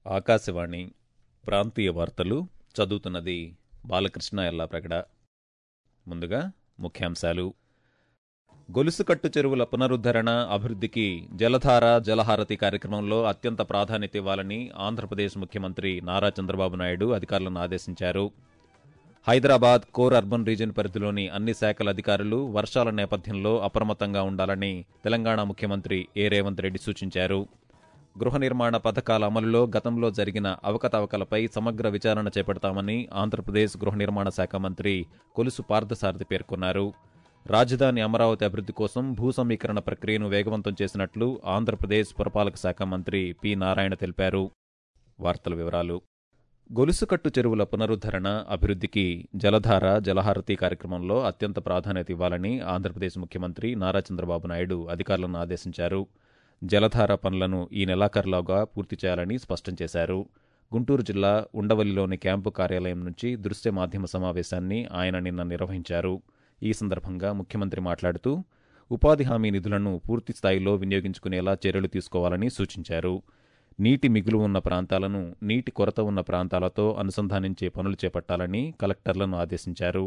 ఆకాశవాణి ప్రాంతీయ వార్తలు చదువుతున్నది బాలకృష్ణ ఎల్లాప్రగడ ముందుగా ముఖ్యాంశాలు గొలుసుకట్టు చెరువుల పునరుద్ధరణ అభివృద్ధికి జలధార జలహారతి కార్యక్రమంలో అత్యంత ప్రాధాన్యత ఇవ్వాలని ఆంధ్రప్రదేశ్ ముఖ్యమంత్రి నారా చంద్రబాబు నాయుడు అధికారులను ఆదేశించారు హైదరాబాద్ కోర్ అర్బన్ రీజియన్ పరిధిలోని అన్ని శాఖల అధికారులు వర్షాల నేపథ్యంలో అప్రమత్తంగా ఉండాలని తెలంగాణ ముఖ్యమంత్రి ఏ రేవంత్ రెడ్డి సూచించారు గృహ నిర్మాణ పథకాల అమలులో గతంలో జరిగిన అవకతవకలపై సమగ్ర విచారణ చేపడతామని ఆంధ్రప్రదేశ్ గృహ నిర్మాణ శాఖ మంత్రి కొలుసు పార్థసారథి పేర్కొన్నారు రాజధాని అమరావతి అభివృద్ధి కోసం భూ సమీకరణ ప్రక్రియను వేగవంతం చేసినట్లు ఆంధ్రప్రదేశ్ పురపాలక శాఖ మంత్రి పి నారాయణ తెలిపారు వార్తల వివరాలు గొలుసుకట్టు చెరువుల పునరుద్ధరణ అభివృద్ధికి జలధార జలహారతి కార్యక్రమంలో అత్యంత ప్రాధాన్యత ఇవ్వాలని ఆంధ్రప్రదేశ్ ముఖ్యమంత్రి నారా చంద్రబాబు నాయుడు అధికారులను ఆదేశించారు జలధార పనులను ఈ నెలాఖరులోగా పూర్తి చేయాలని స్పష్టం చేశారు గుంటూరు జిల్లా ఉండవల్లిలోని క్యాంపు కార్యాలయం నుంచి దృశ్య మాధ్యమ సమావేశాన్ని ఆయన నిన్న నిర్వహించారు ఈ సందర్భంగా ముఖ్యమంత్రి మాట్లాడుతూ ఉపాధి హామీ నిధులను పూర్తి స్థాయిలో వినియోగించుకునేలా చర్యలు తీసుకోవాలని సూచించారు నీటి మిగులు ఉన్న ప్రాంతాలను నీటి కొరత ఉన్న ప్రాంతాలతో అనుసంధానించే పనులు చేపట్టాలని కలెక్టర్లను ఆదేశించారు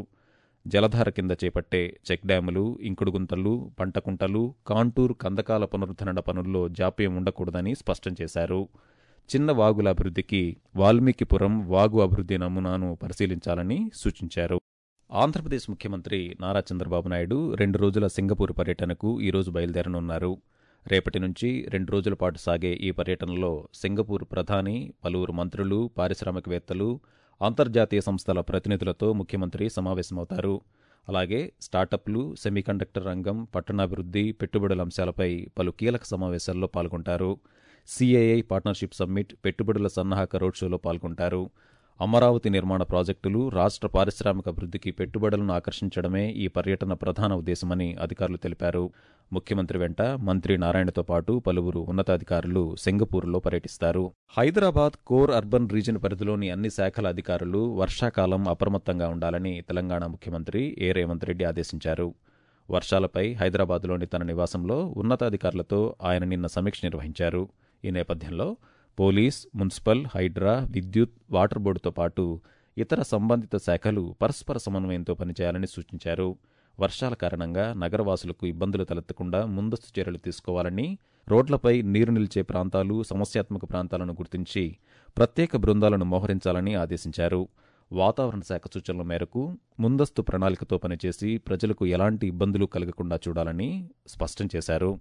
జలధార కింద చేపట్టే చెక్ డ్యాములు ఇంకుడు గుంతలు పంటకుంటలు కాంటూర్ కందకాల పునరుద్ధరణ పనుల్లో జాప్యం ఉండకూడదని స్పష్టం చేశారు చిన్న వాగుల అభివృద్ధికి వాల్మీకిపురం వాగు అభివృద్ధి నమూనాను పరిశీలించాలని సూచించారు ఆంధ్రప్రదేశ్ ముఖ్యమంత్రి నారా చంద్రబాబు నాయుడు రెండు రోజుల సింగపూర్ పర్యటనకు ఈరోజు బయలుదేరనున్నారు రేపటి నుంచి రెండు రోజుల పాటు సాగే ఈ పర్యటనలో సింగపూర్ ప్రధాని పలువురు మంత్రులు పారిశ్రామికవేత్తలు అంతర్జాతీయ సంస్థల ప్రతినిధులతో ముఖ్యమంత్రి సమావేశమవుతారు అలాగే స్టార్టప్లు సెమీకండక్టర్ రంగం పట్టణాభివృద్ధి పెట్టుబడుల అంశాలపై పలు కీలక సమావేశాల్లో పాల్గొంటారు సిఐఐ పార్ట్నర్షిప్ సమ్మిట్ పెట్టుబడుల సన్నాహక రోడ్ షోలో పాల్గొంటారు అమరావతి నిర్మాణ ప్రాజెక్టులు రాష్ట్ర పారిశ్రామిక అభివృద్ధికి పెట్టుబడులను ఆకర్షించడమే ఈ పర్యటన ప్రధాన ఉద్దేశమని అధికారులు తెలిపారు ముఖ్యమంత్రి వెంట మంత్రి నారాయణతో పాటు పలువురు ఉన్నతాధికారులు సింగపూర్లో పర్యటిస్తారు హైదరాబాద్ కోర్ అర్బన్ రీజియన్ పరిధిలోని అన్ని శాఖల అధికారులు వర్షాకాలం అప్రమత్తంగా ఉండాలని తెలంగాణ ముఖ్యమంత్రి ఏ రేవంత్ రెడ్డి ఆదేశించారు వర్షాలపై హైదరాబాద్లోని తన నివాసంలో ఉన్నతాధికారులతో ఆయన నిన్న సమీక్ష నిర్వహించారు ఈ నేపథ్యంలో పోలీస్ మున్సిపల్ హైడ్రా విద్యుత్ వాటర్ బోర్డుతో పాటు ఇతర సంబంధిత శాఖలు పరస్పర సమన్వయంతో పనిచేయాలని సూచించారు వర్షాల కారణంగా నగరవాసులకు ఇబ్బందులు తలెత్తకుండా ముందస్తు చర్యలు తీసుకోవాలని రోడ్లపై నీరు నిలిచే ప్రాంతాలు సమస్యాత్మక ప్రాంతాలను గుర్తించి ప్రత్యేక బృందాలను మోహరించాలని ఆదేశించారు వాతావరణ శాఖ సూచనల మేరకు ముందస్తు ప్రణాళికతో పనిచేసి ప్రజలకు ఎలాంటి ఇబ్బందులు కలగకుండా చూడాలని స్పష్టం చేశారు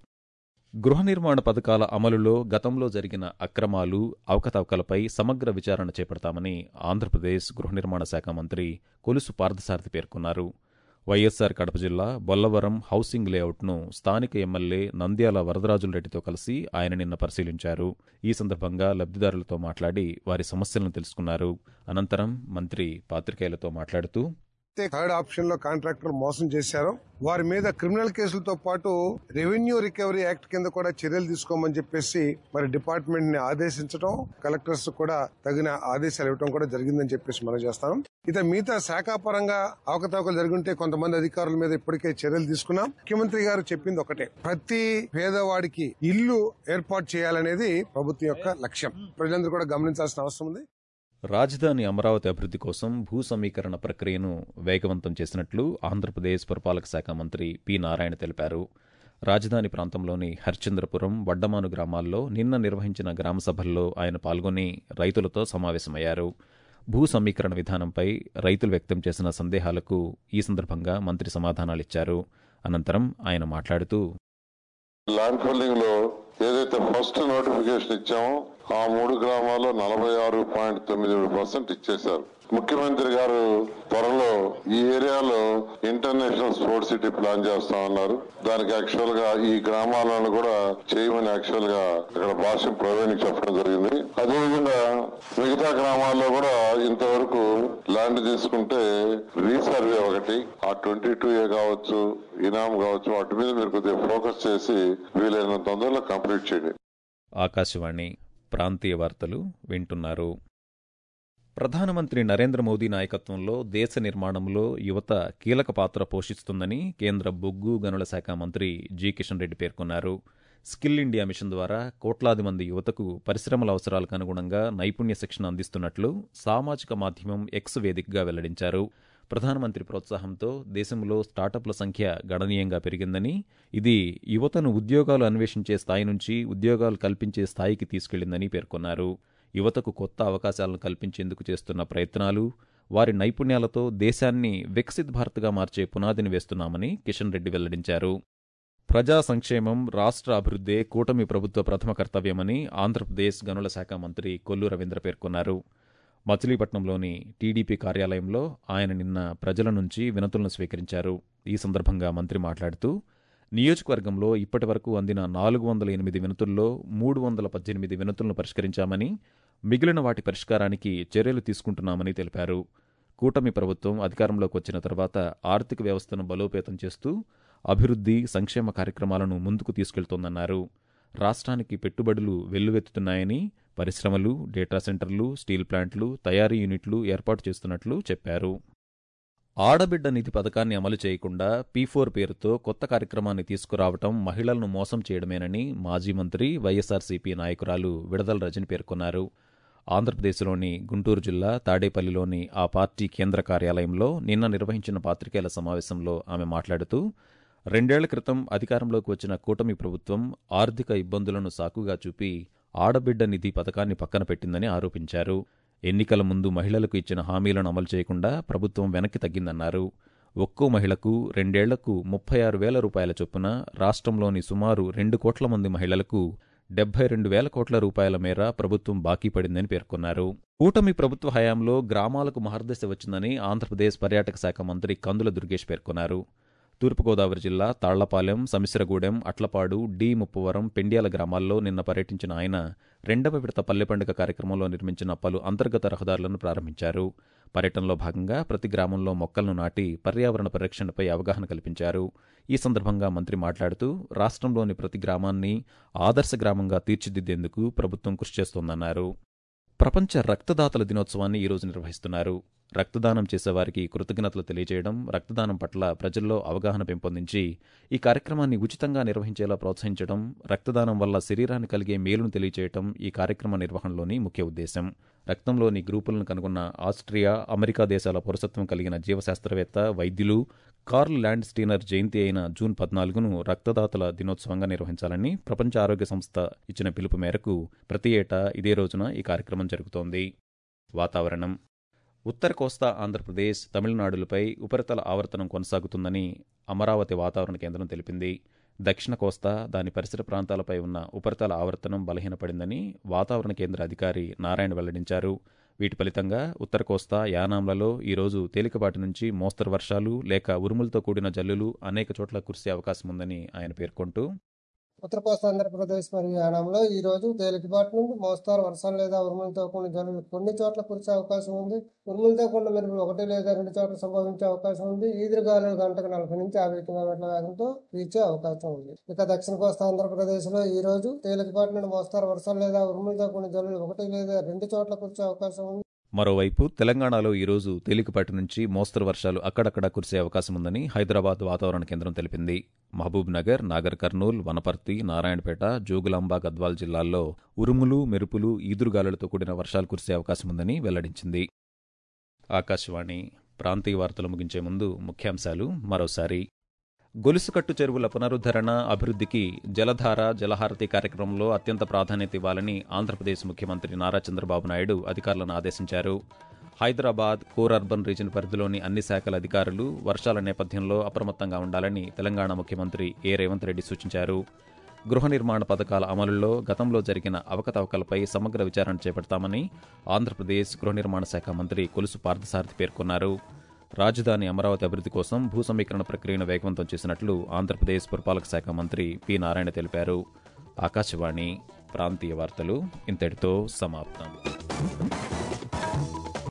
గృహ నిర్మాణ పథకాల అమలులో గతంలో జరిగిన అక్రమాలు అవకతవకలపై సమగ్ర విచారణ చేపడతామని ఆంధ్రప్రదేశ్ గృహ నిర్మాణ శాఖ మంత్రి కొలుసు పార్థసారథి పేర్కొన్నారు వైఎస్సార్ కడప జిల్లా బొల్లవరం హౌసింగ్ లేఅవుట్ను స్థానిక ఎమ్మెల్యే నంద్యాల వరదరాజులరెడ్డితో కలిసి ఆయన నిన్న పరిశీలించారు ఈ సందర్భంగా లబ్ధిదారులతో మాట్లాడి వారి సమస్యలను తెలుసుకున్నారు అనంతరం మంత్రి పాత్రికేయులతో మాట్లాడుతూ థర్డ్ ఆప్షన్ లో కాంట్రాక్టర్ మోసం చేశారు వారి మీద క్రిమినల్ కేసులతో పాటు రెవెన్యూ రికవరీ యాక్ట్ కింద కూడా చర్యలు తీసుకోమని చెప్పేసి మరి డిపార్ట్మెంట్ ని ఆదేశించడం కలెక్టర్స్ కూడా తగిన ఆదేశాలు ఇవ్వడం కూడా జరిగిందని చెప్పేసి మనం చేస్తాం ఇక మిగతా శాఖాపరంగా అవకతవకలు జరుగుంటే కొంతమంది అధికారుల మీద ఇప్పటికే చర్యలు తీసుకున్నాం ముఖ్యమంత్రి గారు చెప్పింది ఒకటే ప్రతి పేదవాడికి ఇల్లు ఏర్పాటు చేయాలనేది ప్రభుత్వం యొక్క లక్ష్యం ప్రజలందరూ కూడా గమనించాల్సిన అవసరం ఉంది రాజధాని అమరావతి అభివృద్ధి కోసం భూ సమీకరణ ప్రక్రియను వేగవంతం చేసినట్లు ఆంధ్రప్రదేశ్ పురపాలక శాఖ మంత్రి పి నారాయణ తెలిపారు రాజధాని ప్రాంతంలోని హర్చంద్రపురం వడ్డమాను గ్రామాల్లో నిన్న నిర్వహించిన గ్రామ సభల్లో ఆయన పాల్గొని రైతులతో సమావేశమయ్యారు భూ సమీకరణ విధానంపై రైతులు వ్యక్తం చేసిన సందేహాలకు ఈ సందర్భంగా మంత్రి సమాధానాలిచ్చారు అనంతరం ఆయన మాట్లాడుతూ ల్యాండ్ పుల్లింగ్ లో ఏదైతే ఫస్ట్ నోటిఫికేషన్ ఇచ్చామో ఆ మూడు గ్రామాల్లో నలభై ఆరు పాయింట్ తొమ్మిది ఏడు పర్సెంట్ ఇచ్చేశారు ముఖ్యమంత్రి గారు త్వరలో ఈ ఏరియాలో ఇంటర్నేషనల్ స్పోర్ట్స్ సిటీ ప్లాన్ చేస్తా ఉన్నారు దానికి యాక్చువల్ గా ఈ గ్రామాలను కూడా చేయమని యాక్చువల్ గా ఇక్కడ భాష ప్రవీణ్ చెప్పడం జరిగింది అదేవిధంగా మిగతా గ్రామాల్లో కూడా ఇంతవరకు ల్యాండ్ తీసుకుంటే రీసర్వే ఒకటి ఆ ట్వంటీ టూ ఏ కావచ్చు ఇనాం కావచ్చు వాటి మీద మీరు కొద్దిగా ఫోకస్ చేసి వీలైనంత తొందరలో కంప్లీట్ చేయండి ఆకాశవాణి ప్రాంతీయ వార్తలు వింటున్నారు ప్రధానమంత్రి నరేంద్ర మోదీ నాయకత్వంలో దేశ నిర్మాణంలో యువత కీలక పాత్ర పోషిస్తుందని కేంద్ర బొగ్గు గనుల శాఖ మంత్రి జి కిషన్ రెడ్డి పేర్కొన్నారు స్కిల్ ఇండియా మిషన్ ద్వారా కోట్లాది మంది యువతకు పరిశ్రమల అవసరాలకు అనుగుణంగా నైపుణ్య శిక్షణ అందిస్తున్నట్లు సామాజిక మాధ్యమం ఎక్స్ వేదికగా వెల్లడించారు ప్రధానమంత్రి ప్రోత్సాహంతో దేశంలో స్టార్టప్ల సంఖ్య గణనీయంగా పెరిగిందని ఇది యువతను ఉద్యోగాలు అన్వేషించే స్థాయి నుంచి ఉద్యోగాలు కల్పించే స్థాయికి తీసుకెళ్లిందని పేర్కొన్నారు యువతకు కొత్త అవకాశాలను కల్పించేందుకు చేస్తున్న ప్రయత్నాలు వారి నైపుణ్యాలతో దేశాన్ని వికసిత్ భారత్గా మార్చే పునాదిని వేస్తున్నామని కిషన్ రెడ్డి వెల్లడించారు ప్రజా సంక్షేమం రాష్ట్ర అభివృద్ధే కూటమి ప్రభుత్వ ప్రథమ కర్తవ్యమని ఆంధ్రప్రదేశ్ గనుల శాఖ మంత్రి కొల్లు రవీంద్ర పేర్కొన్నారు మచిలీపట్నంలోని టీడీపీ కార్యాలయంలో ఆయన నిన్న ప్రజల నుంచి వినతులను స్వీకరించారు ఈ సందర్భంగా మంత్రి మాట్లాడుతూ నియోజకవర్గంలో ఇప్పటి వరకు అందిన నాలుగు వందల ఎనిమిది వినతుల్లో మూడు వందల పద్దెనిమిది వినతులను పరిష్కరించామని మిగిలిన వాటి పరిష్కారానికి చర్యలు తీసుకుంటున్నామని తెలిపారు కూటమి ప్రభుత్వం అధికారంలోకి వచ్చిన తర్వాత ఆర్థిక వ్యవస్థను బలోపేతం చేస్తూ అభివృద్ధి సంక్షేమ కార్యక్రమాలను ముందుకు తీసుకెళ్తోందన్నారు రాష్ట్రానికి పెట్టుబడులు వెల్లువెత్తుతున్నాయని పరిశ్రమలు డేటా సెంటర్లు స్టీల్ ప్లాంట్లు తయారీ యూనిట్లు ఏర్పాటు చేస్తున్నట్లు చెప్పారు ఆడబిడ్డ నిధి పథకాన్ని అమలు చేయకుండా పీ ఫోర్ పేరుతో కొత్త కార్యక్రమాన్ని తీసుకురావటం మహిళలను మోసం చేయడమేనని మాజీ మంత్రి వైఎస్ఆర్సీపీ నాయకురాలు విడదల రజని పేర్కొన్నారు ఆంధ్రప్రదేశ్లోని గుంటూరు జిల్లా తాడేపల్లిలోని ఆ పార్టీ కేంద్ర కార్యాలయంలో నిన్న నిర్వహించిన పాత్రికేయుల సమావేశంలో ఆమె మాట్లాడుతూ రెండేళ్ల క్రితం అధికారంలోకి వచ్చిన కూటమి ప్రభుత్వం ఆర్థిక ఇబ్బందులను సాకుగా చూపి ఆడబిడ్డ నిధి పథకాన్ని పక్కన పెట్టిందని ఆరోపించారు ఎన్నికల ముందు మహిళలకు ఇచ్చిన హామీలను అమలు చేయకుండా ప్రభుత్వం వెనక్కి తగ్గిందన్నారు ఒక్కో మహిళకు రెండేళ్లకు ముప్పై ఆరు వేల రూపాయల చొప్పున రాష్ట్రంలోని సుమారు రెండు కోట్ల మంది మహిళలకు డెబ్బై రెండు వేల కోట్ల రూపాయల మేర ప్రభుత్వం బాకీ పడిందని పేర్కొన్నారు కూటమి ప్రభుత్వ హయాంలో గ్రామాలకు మహర్దశ వచ్చిందని ఆంధ్రప్రదేశ్ పర్యాటక శాఖ మంత్రి కందుల దుర్గేష్ పేర్కొన్నారు తూర్పుగోదావరి జిల్లా తాళ్లపాలెం సమిశ్రగూడెం అట్లపాడు డి ముప్పవరం పెండ్యాల గ్రామాల్లో నిన్న పర్యటించిన ఆయన రెండవ విడత పల్లె పండుగ కార్యక్రమంలో నిర్మించిన పలు అంతర్గత రహదారులను ప్రారంభించారు పర్యటనలో భాగంగా ప్రతి గ్రామంలో మొక్కలను నాటి పర్యావరణ పరిరక్షణపై అవగాహన కల్పించారు ఈ సందర్భంగా మంత్రి మాట్లాడుతూ రాష్ట్రంలోని ప్రతి గ్రామాన్ని ఆదర్శ గ్రామంగా తీర్చిదిద్దేందుకు ప్రభుత్వం కృషి చేస్తోందన్నారు ప్రపంచ రక్తదాతల దినోత్సవాన్ని ఈరోజు నిర్వహిస్తున్నారు రక్తదానం చేసేవారికి కృతజ్ఞతలు తెలియజేయడం రక్తదానం పట్ల ప్రజల్లో అవగాహన పెంపొందించి ఈ కార్యక్రమాన్ని ఉచితంగా నిర్వహించేలా ప్రోత్సహించడం రక్తదానం వల్ల శరీరానికి కలిగే మేలును తెలియజేయడం ఈ కార్యక్రమ నిర్వహణలోని ముఖ్య ఉద్దేశం రక్తంలోని గ్రూపులను కనుగొన్న ఆస్ట్రియా అమెరికా దేశాల పౌరసత్వం కలిగిన జీవశాస్త్రవేత్త వైద్యులు కార్ల్ ల్యాండ్ స్టీనర్ జయంతి అయిన జూన్ పద్నాలుగును రక్తదాతల దినోత్సవంగా నిర్వహించాలని ప్రపంచ ఆరోగ్య సంస్థ ఇచ్చిన పిలుపు మేరకు ప్రతి ఏటా ఇదే రోజున ఈ కార్యక్రమం జరుగుతోంది వాతావరణం ఉత్తర కోస్తా ఆంధ్రప్రదేశ్ తమిళనాడులపై ఉపరితల ఆవర్తనం కొనసాగుతుందని అమరావతి వాతావరణ కేంద్రం తెలిపింది దక్షిణ కోస్తా దాని పరిసర ప్రాంతాలపై ఉన్న ఉపరితల ఆవర్తనం బలహీనపడిందని వాతావరణ కేంద్ర అధికారి నారాయణ వెల్లడించారు వీటి ఫలితంగా ఉత్తర కోస్తా యానాంలలో ఈరోజు తేలికపాటి నుంచి మోస్తరు వర్షాలు లేక ఉరుములతో కూడిన జల్లులు అనేక చోట్ల కురిసే అవకాశం ఉందని ఆయన పేర్కొంటూ ఉత్తర కోస్తా ఆంధ్రప్రదేశ్ మరియు యానాంలో ఈ రోజు తేలికపాటి నుండి మోస్తారు వర్షాలు లేదా ఉరుములతో కూడిన జల్లులు కొన్ని చోట్ల కురిసే అవకాశం ఉంది ఉరుములతో కూడిన మెరుపులు ఒకటి లేదా రెండు చోట్ల సంభవించే అవకాశం ఉంది ఈదురు గాలులు గంటకు నలభై నుంచి యాభై కిలోమీటర్ల వేగంతో వీచే అవకాశం ఉంది ఇక దక్షిణ కోస్తా ఆంధ్రప్రదేశ్ లో ఈ రోజు తేలికపాటి నుండి మోస్తారు వర్షాలు లేదా ఉరుములతో కూడిన జల్లులు ఒకటి లేదా రెండు చోట్ల కురిసే అవకాశం ఉంది మరోవైపు తెలంగాణలో ఈరోజు తేలికపాటి నుంచి మోస్తరు వర్షాలు అక్కడక్కడా కురిసే అవకాశం ఉందని హైదరాబాద్ వాతావరణ కేంద్రం తెలిపింది మహబూబ్ నగర్ నాగర్ కర్నూల్ వనపర్తి నారాయణపేట జోగులాంబ గద్వాల్ జిల్లాల్లో ఉరుములు మెరుపులు ఈదురుగాలులతో కూడిన వర్షాలు కురిసే అవకాశం ఉందని వెల్లడించింది ఆకాశవాణి ప్రాంతీయ వార్తలు ముగించే ముందు ముఖ్యాంశాలు మరోసారి గొలుసుకట్టు చెరువుల పునరుద్ధరణ అభివృద్ధికి జలధార జలహారతి కార్యక్రమంలో అత్యంత ప్రాధాన్యత ఇవ్వాలని ఆంధ్రప్రదేశ్ ముఖ్యమంత్రి నారా చంద్రబాబు నాయుడు అధికారులను ఆదేశించారు హైదరాబాద్ కోర్ అర్బన్ రీజన్ పరిధిలోని అన్ని శాఖల అధికారులు వర్షాల నేపథ్యంలో అప్రమత్తంగా ఉండాలని తెలంగాణ ముఖ్యమంత్రి ఏ రేవంత్ రెడ్డి సూచించారు గృహ నిర్మాణ పథకాల అమలులో గతంలో జరిగిన అవకతవకలపై సమగ్ర విచారణ చేపడతామని ఆంధ్రప్రదేశ్ గృహ నిర్మాణ శాఖ మంత్రి కొలుసు పార్థసారథి పేర్కొన్నారు రాజధాని అమరావతి అభివృద్ధి కోసం భూ సమీకరణ ప్రక్రియను వేగవంతం చేసినట్లు ఆంధ్రప్రదేశ్ పురపాలక శాఖ మంత్రి పి నారాయణ తెలిపారు ఆకాశవాణి ప్రాంతీయ వార్తలు ఇంతటితో సమాప్తం